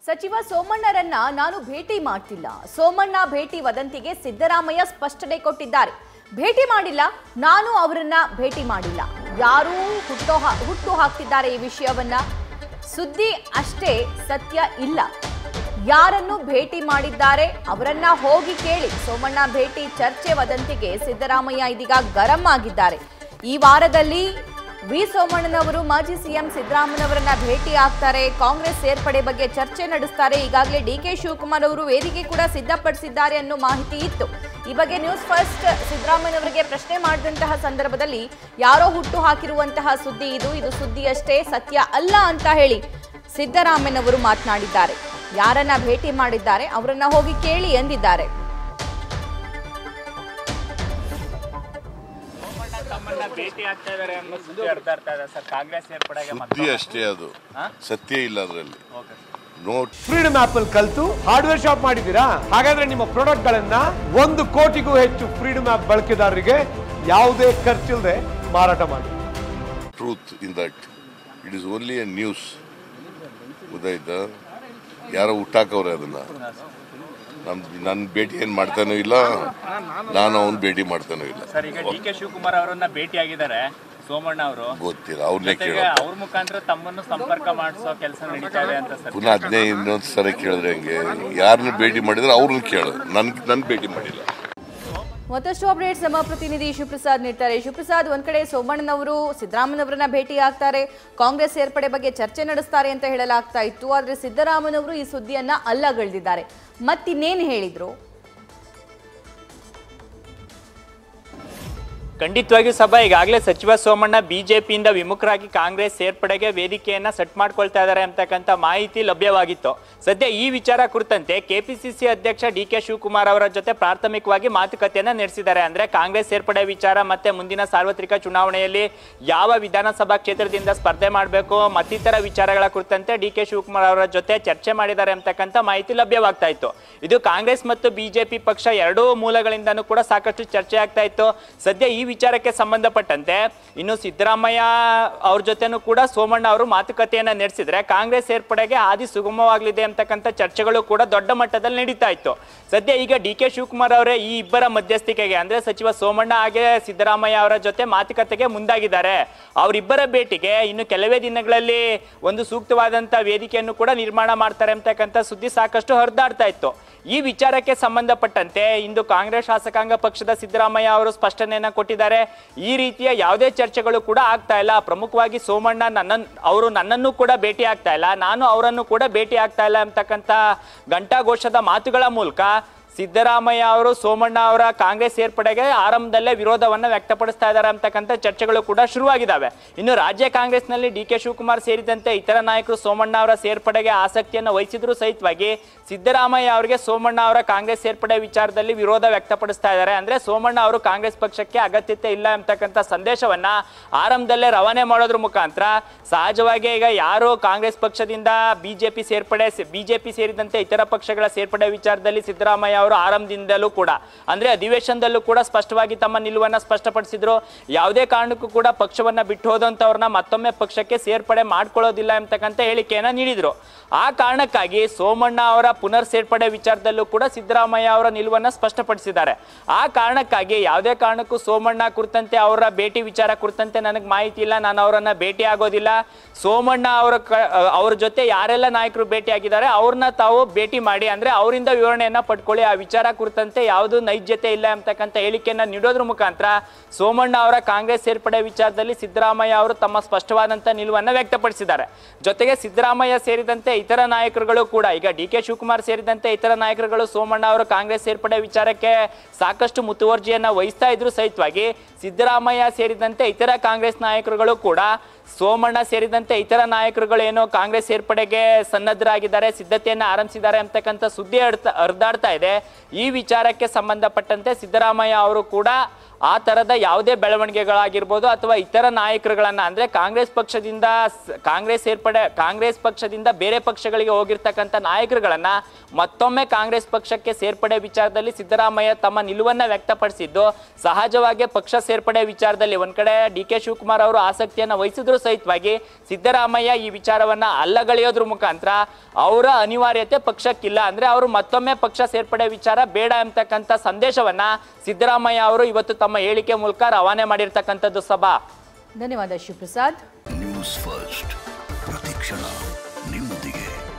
ಸಚಿವ ಸೋಮಣ್ಣರನ್ನ ನಾನು ಭೇಟಿ ಮಾಡ್ತಿಲ್ಲ ಸೋಮಣ್ಣ ಭೇಟಿ ವದಂತಿಗೆ ಸಿದ್ದರಾಮಯ್ಯ ಸ್ಪಷ್ಟನೆ ಕೊಟ್ಟಿದ್ದಾರೆ ಭೇಟಿ ಮಾಡಿಲ್ಲ ನಾನು ಅವರನ್ನ ಭೇಟಿ ಮಾಡಿಲ್ಲ ಯಾರೂ ಹುಟ್ಟೋ ಹಾ- ಹುಟ್ಟು ಹಾಕ್ತಿದ್ದಾರೆ ಈ ವಿಷಯವನ್ನ ಸುದ್ದಿ ಅಷ್ಟೇ ಸತ್ಯ ಇಲ್ಲ ಯಾರನ್ನು ಭೇಟಿ ಮಾಡಿದ್ದಾರೆ ಅವರನ್ನ ಹೋಗಿ ಕೇಳಿ ಸೋಮಣ್ಣ ಭೇಟಿ ಚರ್ಚೆ ವದಂತಿಗೆ ಸಿದ್ದರಾಮಯ್ಯ ಇದೀಗ ಗರಂ ಆಗಿದ್ದಾರೆ ಈ ವಾರದಲ್ಲಿ ವಿ ಸೋಮಣ್ಣನವರು ಮಾಜಿ ಸಿಎಂ ಸಿದ್ದರಾಮಯ್ಯನವರನ್ನ ಭೇಟಿ ಆಗ್ತಾರೆ ಕಾಂಗ್ರೆಸ್ ಸೇರ್ಪಡೆ ಬಗ್ಗೆ ಚರ್ಚೆ ನಡೆಸ್ತಾರೆ ಈಗಾಗಲೇ ಡಿ ಕೆ ಶಿವಕುಮಾರ್ ಅವರು ವೇದಿಕೆ ಕೂಡ ಸಿದ್ಧಪಡಿಸಿದ್ದಾರೆ ಅನ್ನೋ ಮಾಹಿತಿ ಇತ್ತು ಈ ಬಗ್ಗೆ ನ್ಯೂಸ್ ಫಸ್ಟ್ ಸಿದ್ದರಾಮಯ್ಯನವರಿಗೆ ಪ್ರಶ್ನೆ ಮಾಡಿದಂತಹ ಸಂದರ್ಭದಲ್ಲಿ ಯಾರೋ ಹುಟ್ಟು ಹಾಕಿರುವಂತಹ ಸುದ್ದಿ ಇದು ಇದು ಸುದ್ದಿಯಷ್ಟೇ ಸತ್ಯ ಅಲ್ಲ ಅಂತ ಹೇಳಿ ಸಿದ್ದರಾಮಯ್ಯನವರು ಮಾತನಾಡಿದ್ದಾರೆ ಯಾರನ್ನ ಭೇಟಿ ಮಾಡಿದ್ದಾರೆ ಅವರನ್ನ ಹೋಗಿ ಕೇಳಿ ಎಂದಿದ್ದಾರೆ ತಮ್ಮನ್ನ ಭೇಟಿ ಆಗ್ತಾ ಇದಾರೆ ಅನ್ನೋ ಸುದ್ದಿ ಅರ್ಥ ಆಗ್ತಾ ಇದೆ ಸರ್ ಕಾಂಗ್ರೆಸ್ ಸೇರ್ಪಡೆಗೆ ಸುದ್ದಿ ಅಷ್ಟೇ ಅದು ಸತ್ಯ ಇಲ್ಲ ಅದರಲ್ಲಿ ನೋಟ್ ಫ್ರೀಡಮ್ ಆಪ್ ಅಲ್ಲಿ ಕಲ್ತು ಹಾರ್ಡ್ವೇರ್ ಶಾಪ್ ಮಾಡಿದ್ದೀರಾ ಹಾಗಾದ್ರೆ ನಿಮ್ಮ ಪ್ರಾಡಕ್ಟ್ ಗಳನ್ನ ಒಂದು ಕೋಟಿಗೂ ಹೆಚ್ಚು ಫ್ರೀಡಮ್ ಆಪ್ ಬಳಕೆದಾರರಿಗೆ ಯಾವುದೇ ಖರ್ಚಿಲ್ಲದೆ ಮಾರಾಟ ಮಾಡಿ truth in that it is only a news ಗೊತ್ತಾಯ್ತಾ ಯಾರೋ ಹುಟ್ಟಾಕವ್ರೆ ಅದನ್ನ ನಮ್ ನನ್ನ ಭೇಟಿ ಏನ್ ಮಾಡ್ತಾನೂ ಇಲ್ಲ ನಾನು ಅವನ್ ಭೇಟಿ ಮಾಡ್ತಾನೂ ಇಲ್ಲ ಸರ್ ಈಗ ಡಿ ಕೆ ಶಿವಕುಮಾರ್ ಅವರನ್ನ ಭೇಟಿ ಆಗಿದ್ದಾರೆ ಸೋಮಣ್ಣ ಅವರು ಗೊತ್ತಿಲ್ಲ ಅವ್ರನ್ನೇ ಜೊತೆಗೆ ಕೇಳೋದು ಅವ್ರ ಮುಖಾಂತರ ತಮ್ಮನ್ನು ಸಂಪರ್ಕ ಮಾಡಿಸೋ ಕೆಲಸ ನಡೀತಾ ಇದೆ ಅಂತ ಸರ್ ಪುನಃ ಅದನ್ನೇ ಇನ್ನೊಂದು ಸಲ ಕೇಳಿದ್ರೆ ಹೆಂಗೆ ಯಾರನ್ನ ಭೇಟಿ ಮಾಡಿದ್ರೆ ಅವ್ರನ್ನ ಕೇಳೋದು ನನ್ ನನ್ ಭೇಟಿ ಮಾಡಿಲ್ಲ ಮತ್ತಷ್ಟು ಅಪ್ಡೇಟ್ಸ್ ನಮ್ಮ ಪ್ರತಿನಿಧಿ ಶಿವಪ್ರಸಾದ್ ನೀಡ್ತಾರೆ ಶಿವಪ್ರಸಾದ್ ಒಂದ್ ಕಡೆ ಸೋಮಣ್ಣನವರು ಸಿದ್ದರಾಮಯ್ಯನವರನ್ನ ಭೇಟಿ ಆಗ್ತಾರೆ ಕಾಂಗ್ರೆಸ್ ಸೇರ್ಪಡೆ ಬಗ್ಗೆ ಚರ್ಚೆ ನಡೆಸ್ತಾರೆ ಅಂತ ಹೇಳಲಾಗ್ತಾ ಇತ್ತು ಆದ್ರೆ ಸಿದ್ದರಾಮಯ್ಯನವರು ಈ ಸುದ್ದಿಯನ್ನ ಅಲ್ಲಗಳೆದಿದ್ದಾರೆ ಮತ್ತಿನ್ನೇನು ಹೇಳಿದ್ರು ಖಂಡಿತವಾಗಿಯೂ ಸಭಾ ಈಗಾಗಲೇ ಸಚಿವ ಸೋಮಣ್ಣ ಬಿಜೆಪಿಯಿಂದ ವಿಮುಖರಾಗಿ ಕಾಂಗ್ರೆಸ್ ಸೇರ್ಪಡೆಗೆ ವೇದಿಕೆಯನ್ನ ಸೆಟ್ ಮಾಡ್ಕೊಳ್ತಾ ಇದ್ದಾರೆ ಅಂತಕ್ಕಂಥ ಮಾಹಿತಿ ಲಭ್ಯವಾಗಿತ್ತು ಸದ್ಯ ಈ ವಿಚಾರ ಕುರಿತಂತೆ ಕೆಪಿಸಿಸಿ ಅಧ್ಯಕ್ಷ ಡಿ ಕೆ ಶಿವಕುಮಾರ್ ಅವರ ಜೊತೆ ಪ್ರಾಥಮಿಕವಾಗಿ ಮಾತುಕತೆಯನ್ನ ನಡೆಸಿದ್ದಾರೆ ಅಂದ್ರೆ ಕಾಂಗ್ರೆಸ್ ಸೇರ್ಪಡೆ ವಿಚಾರ ಮತ್ತೆ ಮುಂದಿನ ಸಾರ್ವತ್ರಿಕ ಚುನಾವಣೆಯಲ್ಲಿ ಯಾವ ವಿಧಾನಸಭಾ ಕ್ಷೇತ್ರದಿಂದ ಸ್ಪರ್ಧೆ ಮಾಡಬೇಕು ಮತ್ತಿತರ ವಿಚಾರಗಳ ಕುರಿತಂತೆ ಡಿ ಕೆ ಶಿವಕುಮಾರ್ ಅವರ ಜೊತೆ ಚರ್ಚೆ ಮಾಡಿದ್ದಾರೆ ಅಂತಕ್ಕಂಥ ಮಾಹಿತಿ ಲಭ್ಯವಾಗ್ತಾ ಇತ್ತು ಇದು ಕಾಂಗ್ರೆಸ್ ಮತ್ತು ಬಿಜೆಪಿ ಪಕ್ಷ ಎರಡೂ ಮೂಲಗಳಿಂದನೂ ಕೂಡ ಸಾಕಷ್ಟು ಚರ್ಚೆ ಆಗ್ತಾ ಇತ್ತು ಸದ್ಯ ಈ ವಿಚಾರಕ್ಕೆ ಸಂಬಂಧಪಟ್ಟಂತೆ ಇನ್ನು ಸಿದ್ದರಾಮಯ್ಯ ಅವ್ರ ಜೊತೆನೂ ಕೂಡ ಸೋಮಣ್ಣ ಅವರು ಮಾತುಕತೆಯನ್ನ ನಡೆಸಿದ್ರೆ ಕಾಂಗ್ರೆಸ್ ಸೇರ್ಪಡೆಗೆ ಹಾದಿ ಸುಗಮವಾಗಲಿದೆ ಅಂತಕ್ಕಂಥ ಚರ್ಚೆಗಳು ಕೂಡ ದೊಡ್ಡ ಮಟ್ಟದಲ್ಲಿ ನಡೀತಾ ಇತ್ತು ಸದ್ಯ ಈಗ ಡಿ ಕೆ ಶಿವಕುಮಾರ್ ಅವರೇ ಈ ಇಬ್ಬರ ಮಧ್ಯಸ್ಥಿಕೆಗೆ ಅಂದ್ರೆ ಸಚಿವ ಸೋಮಣ್ಣ ಹಾಗೆ ಸಿದ್ದರಾಮಯ್ಯ ಅವರ ಜೊತೆ ಮಾತುಕತೆಗೆ ಮುಂದಾಗಿದ್ದಾರೆ ಅವರಿಬ್ಬರ ಭೇಟಿಗೆ ಇನ್ನು ಕೆಲವೇ ದಿನಗಳಲ್ಲಿ ಒಂದು ಸೂಕ್ತವಾದಂತ ವೇದಿಕೆಯನ್ನು ಕೂಡ ನಿರ್ಮಾಣ ಮಾಡ್ತಾರೆ ಅಂತಕ್ಕಂಥ ಸುದ್ದಿ ಸಾಕಷ್ಟು ಹರಿದಾಡ್ತಾ ಇತ್ತು ಈ ವಿಚಾರಕ್ಕೆ ಸಂಬಂಧಪಟ್ಟಂತೆ ಇಂದು ಕಾಂಗ್ರೆಸ್ ಶಾಸಕಾಂಗ ಪಕ್ಷದ ಸಿದ್ದರಾಮಯ್ಯ ಅವರು ಸ್ಪಷ್ಟನೆಯನ್ನ ಕೊಟ್ಟಿದ್ದಾರೆ ಈ ರೀತಿಯ ಯಾವುದೇ ಚರ್ಚೆಗಳು ಕೂಡ ಆಗ್ತಾ ಇಲ್ಲ ಪ್ರಮುಖವಾಗಿ ಸೋಮಣ್ಣ ನನ್ನ ಅವರು ನನ್ನನ್ನು ಕೂಡ ಭೇಟಿ ಆಗ್ತಾ ಇಲ್ಲ ನಾನು ಅವರನ್ನು ಕೂಡ ಭೇಟಿ ಆಗ್ತಾ ಇಲ್ಲ ಅಂತಕ್ಕಂಥ ಘಂಟಾಘೋಷದ ಮಾತುಗಳ ಮೂಲಕ ಸಿದ್ದರಾಮಯ್ಯ ಅವರು ಸೋಮಣ್ಣ ಅವರ ಕಾಂಗ್ರೆಸ್ ಸೇರ್ಪಡೆಗೆ ಆರಂಭದಲ್ಲೇ ವಿರೋಧವನ್ನ ವ್ಯಕ್ತಪಡಿಸ್ತಾ ಇದ್ದಾರೆ ಅಂತಕ್ಕಂಥ ಚರ್ಚೆಗಳು ಕೂಡ ಶುರುವಾಗಿದ್ದಾವೆ ಇನ್ನು ರಾಜ್ಯ ಕಾಂಗ್ರೆಸ್ನಲ್ಲಿ ಡಿ ಕೆ ಶಿವಕುಮಾರ್ ಸೇರಿದಂತೆ ಇತರ ನಾಯಕರು ಸೋಮಣ್ಣ ಅವರ ಸೇರ್ಪಡೆಗೆ ಆಸಕ್ತಿಯನ್ನು ವಹಿಸಿದ್ರು ಸಹಿತವಾಗಿ ಸಿದ್ದರಾಮಯ್ಯ ಅವರಿಗೆ ಸೋಮಣ್ಣ ಅವರ ಕಾಂಗ್ರೆಸ್ ಸೇರ್ಪಡೆ ವಿಚಾರದಲ್ಲಿ ವಿರೋಧ ವ್ಯಕ್ತಪಡಿಸ್ತಾ ಇದ್ದಾರೆ ಅಂದ್ರೆ ಸೋಮಣ್ಣ ಅವರು ಕಾಂಗ್ರೆಸ್ ಪಕ್ಷಕ್ಕೆ ಅಗತ್ಯತೆ ಇಲ್ಲ ಅಂತಕ್ಕಂಥ ಸಂದೇಶವನ್ನ ಆರಂಭದಲ್ಲೇ ರವಾನೆ ಮಾಡೋದ್ರ ಮುಖಾಂತರ ಸಹಜವಾಗಿ ಈಗ ಯಾರು ಕಾಂಗ್ರೆಸ್ ಪಕ್ಷದಿಂದ ಬಿಜೆಪಿ ಸೇರ್ಪಡೆ ಬಿಜೆಪಿ ಸೇರಿದಂತೆ ಇತರ ಪಕ್ಷಗಳ ಸೇರ್ಪಡೆ ವಿಚಾರದಲ್ಲಿ ಸಿದ್ದರಾಮಯ್ಯ ಅವರು ಆರಂಭದಿಂದಲೂ ಕೂಡ ಅಂದ್ರೆ ಅಧಿವೇಶನದಲ್ಲೂ ಕೂಡ ಸ್ಪಷ್ಟವಾಗಿ ತಮ್ಮ ನಿಲುವನ್ನ ಸ್ಪಷ್ಟಪಡಿಸಿದ್ರು ಯಾವುದೇ ಕಾರಣಕ್ಕೂ ಕೂಡ ಪಕ್ಷವನ್ನ ಬಿಟ್ಟು ಹೋದಂತವ್ರನ್ನ ಮತ್ತೊಮ್ಮೆ ಪಕ್ಷಕ್ಕೆ ಸೇರ್ಪಡೆ ಮಾಡ್ಕೊಳ್ಳೋದಿಲ್ಲ ಅಂತಕ್ಕಂಥ ಹೇಳಿಕೆಯನ್ನ ನೀಡಿದ್ರು ಆ ಕಾರಣಕ್ಕಾಗಿ ಸೋಮಣ್ಣ ಅವರ ಪುನರ್ ಸೇರ್ಪಡೆ ವಿಚಾರದಲ್ಲೂ ಕೂಡ ಸಿದ್ದರಾಮಯ್ಯ ಅವರ ನಿಲುವನ್ನ ಸ್ಪಷ್ಟಪಡಿಸಿದ್ದಾರೆ ಆ ಕಾರಣಕ್ಕಾಗಿ ಯಾವುದೇ ಕಾರಣಕ್ಕೂ ಸೋಮಣ್ಣ ಕುರಿತಂತೆ ಅವರ ಭೇಟಿ ವಿಚಾರ ಕುರಿತಂತೆ ನನಗೆ ಮಾಹಿತಿ ಇಲ್ಲ ನಾನು ಅವರನ್ನ ಭೇಟಿ ಆಗೋದಿಲ್ಲ ಸೋಮಣ್ಣ ಅವರ ಕ- ಅವ್ರ ಜೊತೆ ಯಾರೆಲ್ಲ ನಾಯಕರು ಭೇಟಿ ಆಗಿದ್ದಾರೆ ಅವ್ರನ್ನ ತಾವು ಭೇಟಿ ಮಾಡಿ ಅಂದ್ರೆ ಅವರಿಂದ ವಿವರಣೆಯನ್ನ ಪಡ್ಕೊಳ್ಳಿ ಆ ವಿಚಾರ ಕುರಿತಂತೆ ಯಾವುದು ನೈಜತೆ ಇಲ್ಲ ಅಂತಕ್ಕಂಥ ಹೇಳಿಕೆಯನ್ನ ನೀಡೋದ್ರ ಮುಖಾಂತರ ಸೋಮಣ್ಣ ಅವರ ಕಾಂಗ್ರೆಸ್ ಸೇರ್ಪಡೆ ವಿಚಾರದಲ್ಲಿ ಸಿದ್ದರಾಮಯ್ಯ ಅವರು ತಮ್ಮ ಸ್ಪಷ್ಟವಾದಂತ ನಿಲುವನ್ನ ವ್ಯಕ್ತಪಡಿಸಿದ್ದಾರೆ ಜೊತೆಗೆ ಸಿದ್ದರಾಮಯ್ಯ ಸೇರಿದಂತೆ ಇತರ ನಾಯಕರುಗಳು ಕೂಡ ಈಗ ಡಿ ಕೆ ಶಿವಕುಮಾರ್ ಸೇರಿದಂತೆ ಇತರ ನಾಯಕರುಗಳು ಸೋಮಣ್ಣ ಅವರು ಕಾಂಗ್ರೆಸ್ ಸೇರ್ಪಡೆ ವಿಚಾರಕ್ಕೆ ಸಾಕಷ್ಟು ಮುತುವರ್ಜಿಯನ್ನ ವಹಿಸ್ತಾ ಇದ್ರು ಸಹಿತವಾಗಿ ಸಿದ್ದರಾಮಯ್ಯ ಸೇರಿದಂತೆ ಇತರ ಕಾಂಗ್ರೆಸ್ ನಾಯಕರುಗಳು ಕೂಡ ಸೋಮಣ್ಣ ಸೇರಿದಂತೆ ಇತರ ನಾಯಕರುಗಳು ಏನೋ ಕಾಂಗ್ರೆಸ್ ಸೇರ್ಪಡೆಗೆ ಸನ್ನದ್ಧರಾಗಿದ್ದಾರೆ ಸಿದ್ಧತೆಯನ್ನ ಆರಂಭಿಸಿದ್ದಾರೆ ಅಂತಕ್ಕಂಥ ಸುದ್ದಿ ಹರ್ಡ್ತಾ- ಹರಿದಾಡ್ತಾ ಇದೆ ಈ ವಿಚಾರಕ್ಕೆ ಸಂಬಂಧಪಟ್ಟಂತೆ ಸಿದ್ದರಾಮಯ್ಯ ಅವರು ಕೂಡ ಆ ತರದ ಯಾವುದೇ ಬೆಳವಣಿಗೆಗಳಾಗಿರ್ಬೋದು ಅಥವಾ ಇತರ ನಾಯಕರುಗಳನ್ನ ಅಂದ್ರೆ ಕಾಂಗ್ರೆಸ್ ಪಕ್ಷದಿಂದ ಸ್- ಕಾಂಗ್ರೆಸ್ ಸೇರ್ಪಡೆ ಕಾಂಗ್ರೆಸ್ ಪಕ್ಷದಿಂದ ಬೇರೆ ಪಕ್ಷಗಳಿಗೆ ಹೋಗಿರ್ತಕ್ಕಂಥ ನಾಯಕರುಗಳನ್ನ ಮತ್ತೊಮ್ಮೆ ಕಾಂಗ್ರೆಸ್ ಪಕ್ಷಕ್ಕೆ ಸೇರ್ಪಡೆ ವಿಚಾರದಲ್ಲಿ ಸಿದ್ದರಾಮಯ್ಯ ತಮ್ಮ ನಿಲುವನ್ನ ವ್ಯಕ್ತಪಡಿಸಿದ್ದು ಸಹಜವಾಗಿ ಪಕ್ಷ ಸೇರ್ಪಡೆ ವಿಚಾರದಲ್ಲಿ ಒಂದ್ ಕಡೆ ಡಿ ಕೆ ಶಿವಕುಮಾರ್ ಅವರು ಆಸಕ್ತಿಯನ್ನ ವಹಿಸಿದ್ರು ಸಹಿತವಾಗಿ ಸಿದ್ದರಾಮಯ್ಯ ಈ ವಿಚಾರವನ್ನ ಅಲ್ಲಗಳೆಯೋದ್ರ ಮುಖಾಂತರ ಅವರ ಅನಿವಾರ್ಯತೆ ಪಕ್ಷಕ್ಕಿಲ್ಲ ಅಂದ್ರೆ ಅವರು ಮತ್ತೊಮ್ಮೆ ಪಕ್ಷ ಸೇರ್ಪಡೆ ವಿಚಾರ ಬೇಡ ಅಂತಕ್ಕಂಥ ಸಂದೇಶವನ್ನ ಸಿದ್ದರಾಮಯ್ಯ ಅವರು ಇವತ್ತು ತಮ್ಮ ಹೇಳಿಕೆ ಮೂಲಕ ರವಾನೆ ಮಾಡಿರ್ತಕ್ಕಂಥದ್ದು ಸಭಾ ಧನ್ಯವಾದ ಶಿವಪ್ರಸಾದ್ ನ್ಯೂಸ್ ಫಸ್ಟ್ ಪ್ರತಿಕ್ಷಣ ನಿಮ್ಮೊಂದಿಗೆ